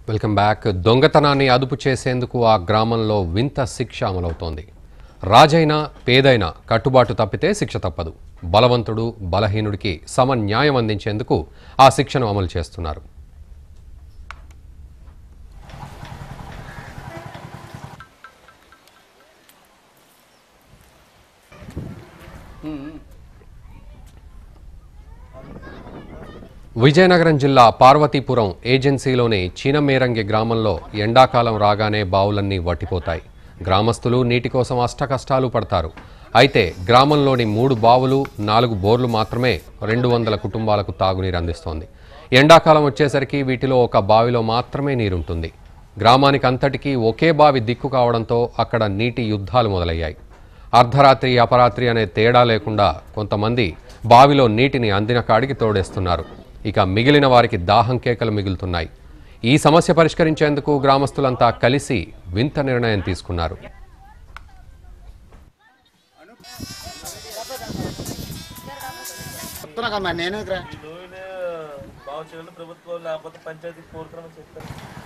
welcome back దొంగతనాన్ని అదుపు చేసేందుకు ఆ గ్రామంలో వింత శిక్ష అమలవుతోంది రాజైనా పేదైనా కట్టుబాటు తప్పితే శిక్ష తప్పదు బలవంతుడు బలహీనుడికి సమ న్యాయం అందించేందుకు ఆ శిక్షను అమలు చేస్తున్నారు విజయనగరం జిల్లా పార్వతీపురం ఏజెన్సీలోని చీనమేరంగి గ్రామంలో ఎండాకాలం రాగానే బావులన్నీ వట్టిపోతాయి గ్రామస్తులు నీటి కోసం అష్టకష్టాలు పడతారు అయితే గ్రామంలోని మూడు బావులు నాలుగు బోర్లు మాత్రమే రెండు వందల కుటుంబాలకు తాగునీరు అందిస్తోంది ఎండాకాలం వచ్చేసరికి వీటిలో ఒక బావిలో మాత్రమే నీరుంటుంది గ్రామానికి అంతటికీ ఒకే బావి దిక్కు కావడంతో అక్కడ నీటి యుద్ధాలు మొదలయ్యాయి అర్ధరాత్రి అపరాత్రి అనే తేడా లేకుండా కొంతమంది బావిలో నీటిని అందిన కాడికి తోడేస్తున్నారు ఇక మిగిలిన వారికి దాహం కేకలు మిగులుతున్నాయి ఈ సమస్య పరిష్కరించేందుకు గ్రామస్తులంతా కలిసి వింత నిర్ణయం తీసుకున్నారు చెప్తున్నా కదా మరి నేను ఇక్కడ లోనే బాగు చేయాలి ప్రభుత్వం లేకపోతే పంచాయతీ కోరుతున్నామని చెప్తారు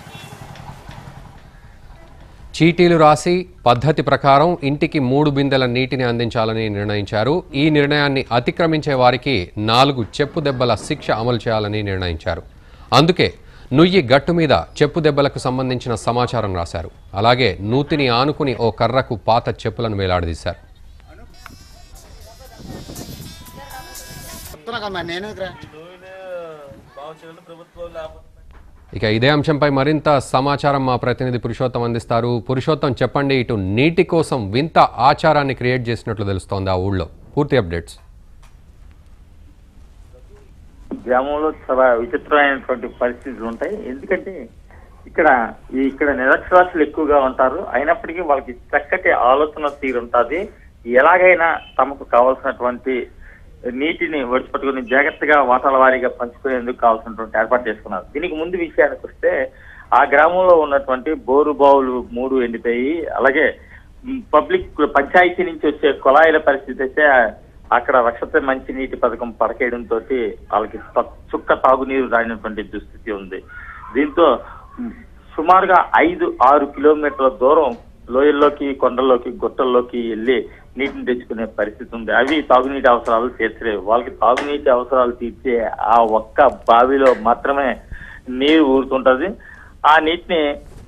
చీటీలు రాసి పద్ధతి ప్రకారం ఇంటికి మూడు బిందెల నీటిని అందించాలని నిర్ణయించారు ఈ నిర్ణయాన్ని అతిక్రమించే వారికి నాలుగు చెప్పు దెబ్బల శిక్ష అమలు చేయాలని నిర్ణయించారు అందుకే నుయ్యి గట్టు మీద చెప్పు దెబ్బలకు సంబంధించిన సమాచారం రాశారు అలాగే నూతిని ఆనుకుని ఓ కర్రకు పాత చెప్పులను వేలాడదీశారు చెప్తున్నా కదా మరి నేను ఇక్కడ లోనే బాగు చేయాలి ప్రభుత్వం లేకపోతే ఇక ఇదే అంశంపై మరింత సమాచారం మా ప్రతినిధి పురుషోత్తం అందిస్తారు పురుషోత్తం చెప్పండి ఇటు నీటి కోసం వింత ఆచారాన్ని క్రియేట్ చేసినట్లు తెలుస్తోంది ఆ ఊళ్ళో పూర్తి అప్డేట్స్ గ్రామంలో చాలా విచిత్రమైనటువంటి పరిస్థితులు ఉంటాయి ఎందుకంటే ఇక్కడ ఈ ఇక్కడ నిరక్షరాస్యులు ఎక్కువగా ఉంటారు అయినప్పటికీ వాళ్ళకి చక్కటి ఆలోచన తీరు ఉంటుంది ఎలాగైనా తమకు కావాల్సినటువంటి నీటిని ఒడిచిపట్టుకుని జాగ్రత్తగా వాటాల వారీగా పంచుకునేందుకు కావాల్సినటువంటి ఏర్పాటు చేసుకున్నారు దీనికి ముందు విషయానికి వస్తే ఆ గ్రామంలో ఉన్నటువంటి బోరు బావులు మూడు ఎండిపోయి అలాగే మ్, పబ్లిక్ పంచాయతీ నుంచి వచ్చే కుళాయిల పరిస్థితి అయితే అక్కడ రక్షత మంచినీటి పథకం పడకేయడంతో వాళ్ళకి త- చుక్క తాగునీరు రానిటువంటి దుస్థితి ఉంది దీంతో మ్, సుమారుగా ఐదు ఆరు కిలోమీటర్ల దూరం లోయల్లోకి కొండల్లోకి గుట్టల్లోకి వెళ్ళి నీటిని తెచ్చుకునే పరిస్థితి ఉంది అవి తాగునీటి అవసరాలు తీర్చలేవు వాళ్ళకి తాగునీటి అవసరాలు తీర్చే ఆ ఒక్క బావిలో మాత్రమే నీరు ఊరుతుంటది ఆ నీటిని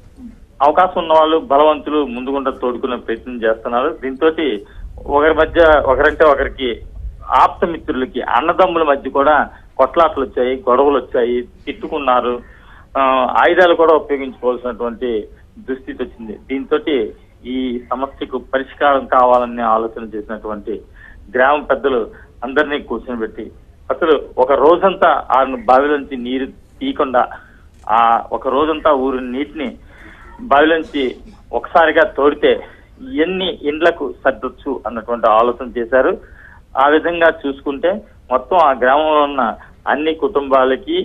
అవకాశం ఉన్న వాళ్ళు బలవంతులు ముందుగుండా తోడుకునే ప్రయత్నం చేస్తున్నారు దీంతో ఒకరి మధ్య ఒకరంటే ఒకరికి ఆప్త మిత్రులకి అన్నదమ్ముల మధ్య కూడా కొట్లాటలు వచ్చాయి గొడవలు వచ్చాయి తిట్టుకున్నారు ఆ, ఆయుధాలు కూడా ఉపయోగించుకోవాల్సినటువంటి దుస్థితి వచ్చింది దీంతో ఈ సమస్యకు పరిష్కారం కావాలని ఆలోచన చేసినటువంటి గ్రామ పెద్దలు అందరినీ కూర్చొని పెట్టి అసలు ఒక రోజంతా ఆ బావిలోంచి నీరు తీయకుండా ఆ ఒక రోజంతా ఊరి నీటిని బావిలోంచి ఒకసారిగా తోడితే ఎన్ని ఇండ్లకు సర్దొచ్చు అన్నటువంటి ఆలోచన చేశారు ఆ విధంగా చూసుకుంటే మొత్తం ఆ గ్రామంలో ఉన్న అన్ని కుటుంబాలకి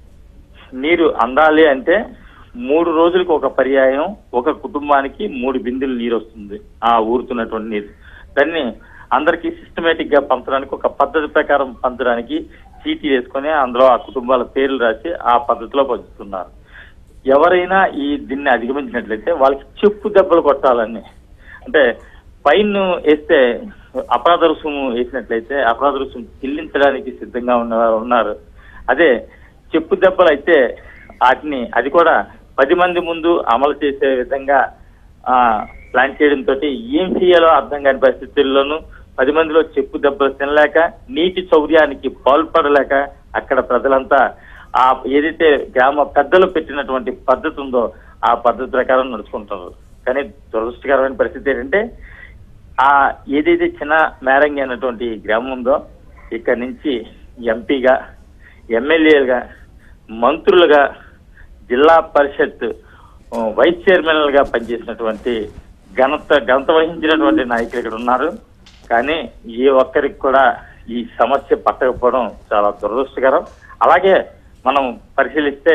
నీరు అందాలి అంటే మూడు రోజులకు ఒక పర్యాయం ఒక కుటుంబానికి మూడు బిందెలు నీరు వస్తుంది ఆ ఊరుతున్నటువంటి నీరు దాన్ని అందరికీ సిస్టమేటిక్ గా పంచడానికి ఒక పద్ధతి ప్రకారం పంచడానికి చీటీ వేసుకొని అందులో ఆ కుటుంబాల పేర్లు రాసి ఆ పద్ధతిలో పంచుతున్నారు ఎవరైనా ఈ దీన్ని అధిగమించినట్లయితే వాళ్ళకి చెప్పు దెబ్బలు కొట్టాలని అంటే ఫైన్ వేస్తే అపరాధ రుసుము వేసినట్లయితే అపరాధ రుసుము చెల్లించడానికి సిద్ధంగా ఉన్న ఉన్నారు అదే చెప్పు దెబ్బలు అయితే వాటిని అది కూడా పది మంది ముందు అమలు చేసే విధంగా ఆ ప్లాన్ చేయడంతో ఏం చేయాలో అర్థం కాని పరిస్థితుల్లోనూ పది మందిలో చెప్పు దెబ్బలు తినలేక నీటి చౌర్యానికి పాల్పడలేక అక్కడ ప్రజలంతా ఆ ఏదైతే గ్రామ పెద్దలు పెట్టినటువంటి పద్ధతి ఉందో ఆ పద్ధతి ప్రకారం నడుచుకుంటారు కానీ దురదృష్టకరమైన పరిస్థితి ఏంటంటే ఆ ఏదైతే చిన్న మేరంగి అన్నటువంటి గ్రామం ఉందో ఇక్కడి నుంచి ఎంపీగా ఎమ్మెల్యేలుగా మంత్రులుగా జిల్లా పరిషత్ ఆ, వైస్ చైర్మన్లుగా పనిచేసినటువంటి ఘనత ఘనత వహించినటువంటి నాయకులు ఇక్కడ ఉన్నారు కానీ ఏ ఒక్కరికి కూడా ఈ సమస్య పట్టకపోవడం చాలా దురదృష్టకరం అలాగే మనం పరిశీలిస్తే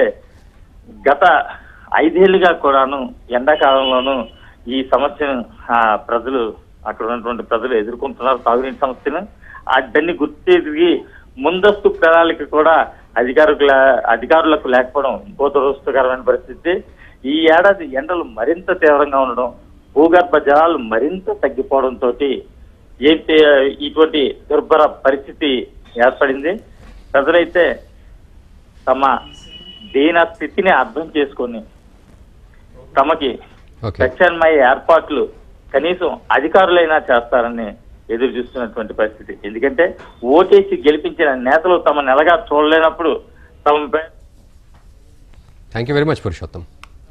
గత ఐదేళ్లుగా కూడాను ఎండాకాలంలోనూ ఈ సమస్యను ఆ, ప్రజలు అక్కడ ఉన్నటువంటి ప్రజలు ఎదుర్కొంటున్నారు తాగునీటి సమస్యను ఆ దాన్ని గుర్తిరిగి ముందస్తు ప్రణాళిక కూడా అధికారుల అధికారులకు లేకపోవడం ఇంకో దురదృష్టకరమైన పరిస్థితి ఈ ఏడాది ఎండలు మరింత తీవ్రంగా ఉండడం భూగర్భ జలాలు మరింత తగ్గిపోవడంతో ఏంటి ఇటువంటి దుర్భర పరిస్థితి ఏర్పడింది ప్రజలైతే తమ దీన స్థితిని అర్థం చేసుకొని తమకి ఓకే ప్రత్యామ్నాయ ఏర్పాట్లు కనీసం అధికారులైనా చేస్తారని ఎదురు చూస్తున్నటువంటి పరిస్థితి ఎందుకంటే ఓటేసి గెలిపించిన నేతలు తమ నెలగా చూడలేనప్పుడు తమపై thank you very much Purushottam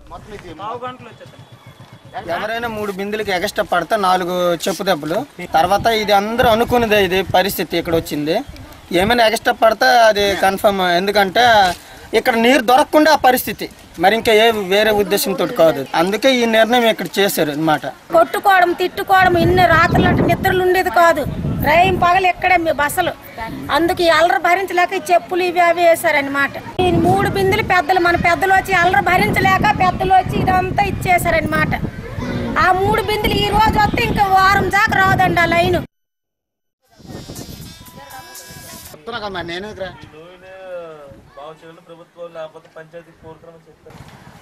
ఎవరైనా మూడు బిందులకి ఎగస్ట్రా పడితే నాలుగు చెప్పు దెబ్బలు తర్వాత ఇది అందరూ అనుకునేదే ఇది పరిస్థితి ఇక్కడ వచ్చింది ఏమైనా ఎగస్ట్రా పడితే అది కన్ఫర్మ్ ఎందుకంటే ఇక్కడ నీరు దొరకకుండా ఆ పరిస్థితి మరి ఇంకా ఏ వేరే ఉద్దేశంతో కాదు అందుకే ఈ నిర్ణయం ఇక్కడ చేశారు అన్నమాట కొట్టుకోవడం తిట్టుకోవడం ఇన్ని రాత్రులు అంటే నిద్రలు ఉండేది కాదు రైం పగలు ఎక్కడే మీ బస్సులు అందుకు ఈ అల్లరి భరించలేక ఈ చెప్పులు ఇవి అవి వేశారనమాట ఈ మూడు బిందులు పెద్దలు మన పెద్దలు వచ్చి అల్లరి భరించలేక పెద్దలు వచ్చి ఇదంతా ఇచ్చేసారనమాట ఆ మూడు బిందులు ఈ రోజు వస్తే ఇంకా వారం దాకా రాదండి ఆ లైన్ చెప్తున్నా కదా మరి నేనే రా లోయని బాగు చేయాలని ప్రభుత్వం లేకపోతే పంచాయతీ కోరుతున్నామని చెప్తారు